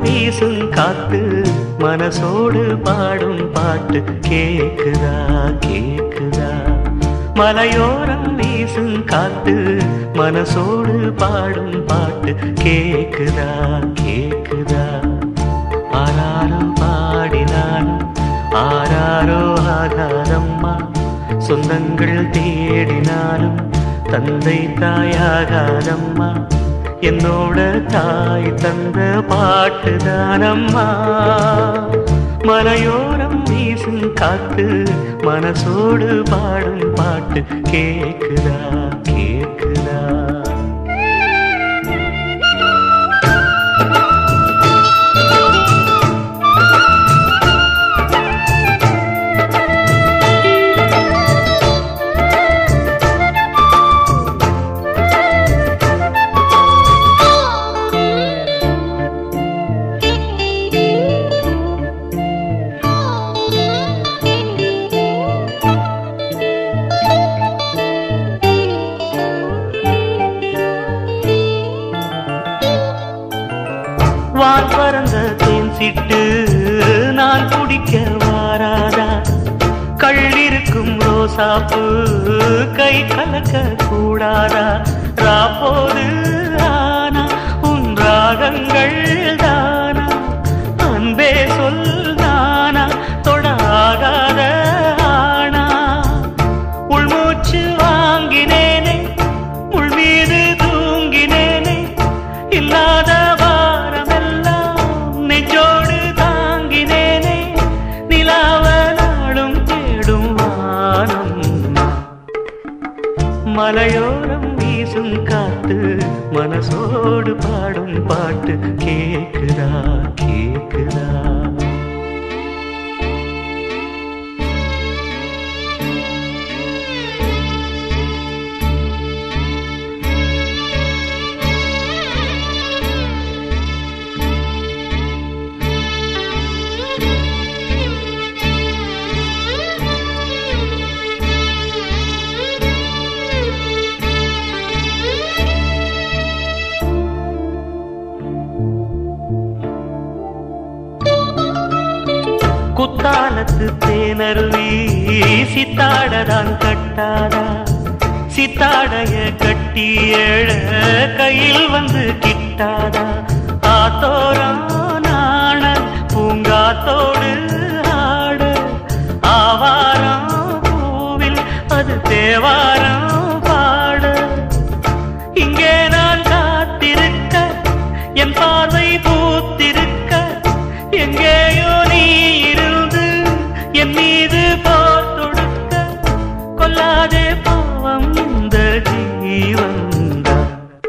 வீசும் காத்து மனசோடு பாடும் பாட்டு கேக்குதா கேக்குதா மலையோரம் வீசும் காத்து மனசோடு பாடும் பாட்டு கேக்குதா கேக்குதா ஆராரோ பாடினாலும் ஆராரோ ஆகாதம்மா சொந்தங்கள் தேடினாலும் தந்தை தாயாகாதம்மா என்னோட தாய் தந்த பாட்டு தானம்மா மலையோரம் வீசும் காத்து மனசோடு பாடும் பாட்டு கேக்குதா கேக்குதா வான் பறந்த தேன் சிட்டு நான் குடிக்க வாராதா கள்ளிருக்கும் ரோசாப்பு கை கலக்க கூடாதா ராப்போது ஆனா உன் ராகங்கள் தானா அன்பே சொல் நானா தொடாகாத ஆனா உள்மூச்சு வாங்கினேனே உள் மீது தூங்கினேனே இல்லாத வாரமெல்லாம் நெஞ்சோடு தாங்கினேனே நிலாவ நாடும் தேடும் வானம் மலையோரம் வீசும் காத்து மனசோடு பாடும் பாட்டு கேக்குதா கேக்குதா குத்தாலத்து தேனருவி சித்தாடதான் கட்டாதா சித்தாடைய கட்டி எழ கையில் வந்து கிட்டாதா ஆத்தோரம் நாண பூங்காத்தோடு ஆட ஆவாரம் பூவில் அது தேவாரம் பாட இங்கே நான் காத்திருக்க என் பார்வை பூத்திருக்க எங்கேயோ நீ இருந்து என் மீது போர் தொடுக்க கொல்லாதே பாவம் இந்த ஜீவன்தான்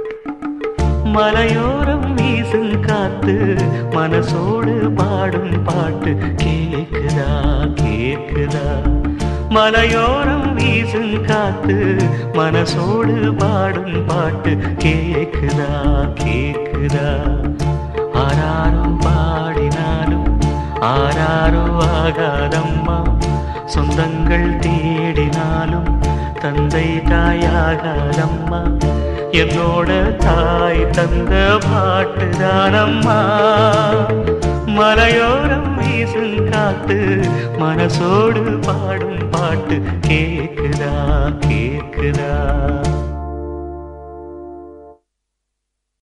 மலையோரம் வீசும் காத்து மனசோடு பாடும் பாட்டு கேக்குதா கேக்குதா மலையோரம் வீசும் காத்து மனசோடு பாடும் பாட்டு கேக்குதா கேக்குதா ஆராரும் பாடினாலும் ஆராரோ ஆகாதம்மா சொந்தங்கள் தேடினாலும் தந்தை தாயாகாதம்மா என்னோட தாய் தந்த பாட்டு தானம்மா மலையோரம் வீசும் காத்து மனசோடு பாடும்